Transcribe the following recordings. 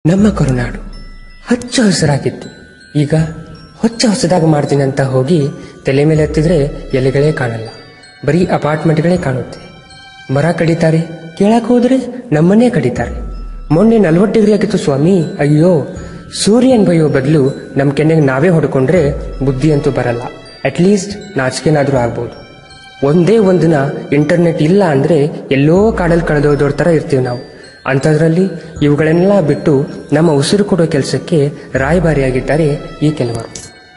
ನಮ್ಮ ಕರುನಾಡು ಹಚ್ಚ ಹಸಿರಾಗಿತ್ತು ಈಗ ಹೊಚ್ಚ ಹೊಸದಾಗ ಮಾಡ್ತೀನಿ ಅಂತ ಹೋಗಿ ತಲೆ ಮೇಲೆ ಎತ್ತಿದ್ರೆ ಎಲೆಗಳೇ ಕಾಣಲ್ಲ ಬರೀ ಅಪಾರ್ಟ್ಮೆಂಟ್ಗಳೇ ಕಾಣುತ್ತೆ ಮರ ಕಡಿತಾರೆ ಕೇಳಕ್ ಹೋದ್ರೆ ನಮ್ಮನ್ನೇ ಕಡಿತಾರೆ ಮೊನ್ನೆ ನಲ್ವತ್ತು ಡಿಗ್ರಿ ಆಗಿತ್ತು ಸ್ವಾಮಿ ಅಯ್ಯೋ ಸೂರ್ಯನ್ ಬೈಯೋ ಬದಲು ನಮ್ಮ ಕೆನ್ನೆಗೆ ನಾವೇ ಹೊಡ್ಕೊಂಡ್ರೆ ಬುದ್ಧಿ ಅಂತೂ ಬರಲ್ಲ ಅಟ್ಲೀಸ್ಟ್ ನಾಚಿಕೆನಾದ್ರೂ ಆಗ್ಬೋದು ಒಂದೇ ಒಂದಿನ ಇಂಟರ್ನೆಟ್ ಇಲ್ಲ ಅಂದ್ರೆ ಎಲ್ಲೋ ಕಾಡಲ್ಲಿ ಕಳೆದೋದೋರ್ ಥರ ಇರ್ತೀವಿ ನಾವು ಅಂಥದ್ರಲ್ಲಿ ಇವುಗಳನ್ನೆಲ್ಲ ಬಿಟ್ಟು ನಮ್ಮ ಉಸಿರು ಕೊಡೋ ಕೆಲಸಕ್ಕೆ ರಾಯಭಾರಿಯಾಗಿದ್ದಾರೆ ಈ ಕೆಲವರು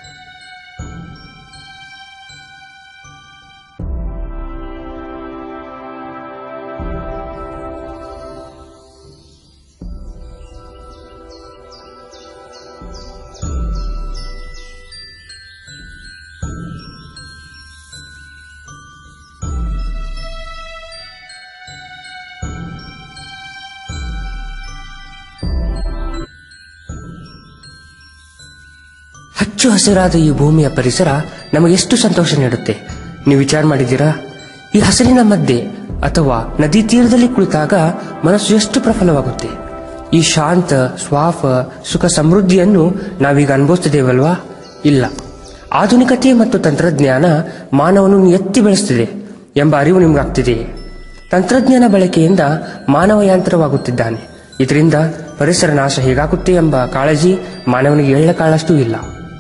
ಹಚ್ಚು ಹಸಿರಾದ ಈ ಭೂಮಿಯ ಪರಿಸರ ನಮಗೆಷ್ಟು ಸಂತೋಷ ನೀಡುತ್ತೆ ನೀವು ವಿಚಾರ ಮಾಡಿದ್ದೀರಾ ಈ ಹಸಿರಿನ ಮಧ್ಯೆ ಅಥವಾ ನದಿ ತೀರದಲ್ಲಿ ಕುಳಿತಾಗ ಮನಸ್ಸು ಎಷ್ಟು ಪ್ರಫಲವಾಗುತ್ತೆ ಈ ಶಾಂತ ಸ್ವಾಫ ಸುಖ ಸಮೃದ್ಧಿಯನ್ನು ನಾವೀಗ ಅನುಭವಿಸ್ತಿದ್ದೇವಲ್ವಾ ಇಲ್ಲ ಆಧುನಿಕತೆ ಮತ್ತು ತಂತ್ರಜ್ಞಾನ ಮಾನವನನ್ನು ಎತ್ತಿ ಬೆಳೆಸ್ತಿದೆ ಎಂಬ ಅರಿವು ನಿಮಗಾಗ್ತಿದೆಯೇ ತಂತ್ರಜ್ಞಾನ ಬಳಕೆಯಿಂದ ಮಾನವ ಯಾಂತ್ರವಾಗುತ್ತಿದ್ದಾನೆ ಇದರಿಂದ ಪರಿಸರ ನಾಶ ಹೇಗಾಗುತ್ತೆ ಎಂಬ ಕಾಳಜಿ ಮಾನವನಿಗೆ ಎಳ್ಳ ಕಾಳಷ್ಟು ಇಲ್ಲ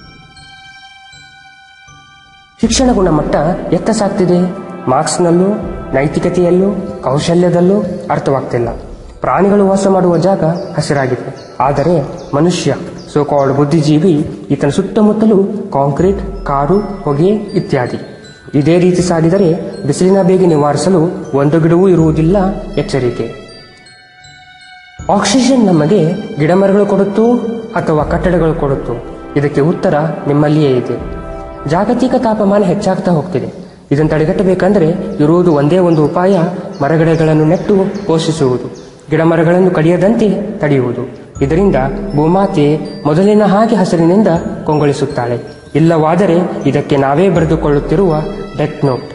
ಶಿಕ್ಷಣ ಗುಣಮಟ್ಟ ಎತ್ತ ಸಾಗ್ತಿದೆ ಮಾರ್ಕ್ಸ್ನಲ್ಲೂ ನೈತಿಕತೆಯಲ್ಲೂ ಕೌಶಲ್ಯದಲ್ಲೂ ಅರ್ಥವಾಗ್ತಿಲ್ಲ ಪ್ರಾಣಿಗಳು ವಾಸ ಮಾಡುವ ಜಾಗ ಹಸಿರಾಗಿದೆ ಆದರೆ ಮನುಷ್ಯ ಸೋಕಾಲ್ಡ್ ಬುದ್ಧಿಜೀವಿ ಈತನ ಸುತ್ತಮುತ್ತಲೂ ಕಾಂಕ್ರೀಟ್ ಕಾರು ಹೊಗೆ ಇತ್ಯಾದಿ ಇದೇ ರೀತಿ ಸಾಗಿದರೆ ಬಿಸಿಲಿನ ಬೇಗೆ ನಿವಾರಿಸಲು ಒಂದು ಗಿಡವೂ ಇರುವುದಿಲ್ಲ ಎಚ್ಚರಿಕೆ ಆಕ್ಸಿಜನ್ ನಮಗೆ ಗಿಡಮರಗಳು ಕೊಡುತ್ತೋ ಅಥವಾ ಕಟ್ಟಡಗಳು ಕೊಡುತ್ತೋ ಇದಕ್ಕೆ ಉತ್ತರ ನಿಮ್ಮಲ್ಲಿಯೇ ಇದೆ ಜಾಗತಿಕ ತಾಪಮಾನ ಹೆಚ್ಚಾಗ್ತಾ ಹೋಗ್ತಿದೆ ಇದನ್ನು ತಡೆಗಟ್ಟಬೇಕಂದ್ರೆ ಇರುವುದು ಒಂದೇ ಒಂದು ಉಪಾಯ ಮರಗಿಡಗಳನ್ನು ನೆಟ್ಟು ಪೋಷಿಸುವುದು ಗಿಡಮರಗಳನ್ನು ಕಡಿಯದಂತೆ ತಡೆಯುವುದು ಇದರಿಂದ ಭೂಮಾತೆ ಮೊದಲಿನ ಹಾಗೆ ಹಸಿರಿನಿಂದ ಕೊಂಗೊಳಿಸುತ್ತಾಳೆ ಇಲ್ಲವಾದರೆ ಇದಕ್ಕೆ ನಾವೇ ಬರೆದುಕೊಳ್ಳುತ್ತಿರುವ ಡೆತ್ ನೋಟ್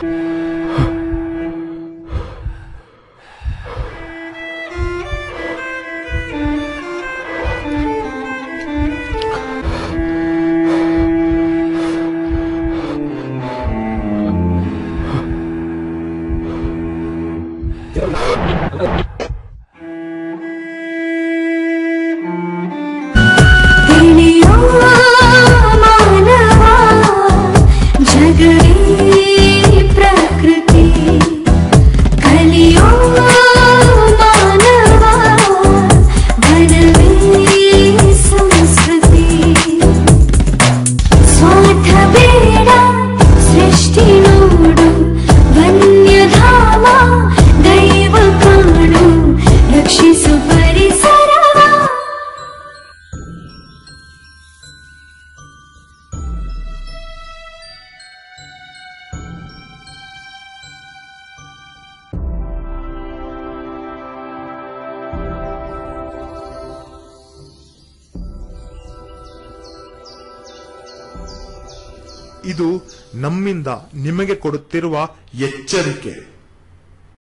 ತಿಳಿಯೋ ಮಾನವ ಜಗವೇ ಪ್ರಕೃತಿ ಕಲಿಯೋ ಮಾನವ ಧನವೇ ಸಂಸ್ಕೃತಿ ಸ್ವಾರ್ಥ ಬೇಡ ಸೃಷ್ಟಿ ನೋಡು ವನ್ಯಧಾಮ ದೈವ ಕಾಣು ರಕ್ಷಿಸು ಪರಿಸರವ ಇದು ನಮ್ಮಿಂದ ನಿಮಗೆ ಕೊಡುತ್ತಿರುವ ಎಚ್ಚರಿಕೆ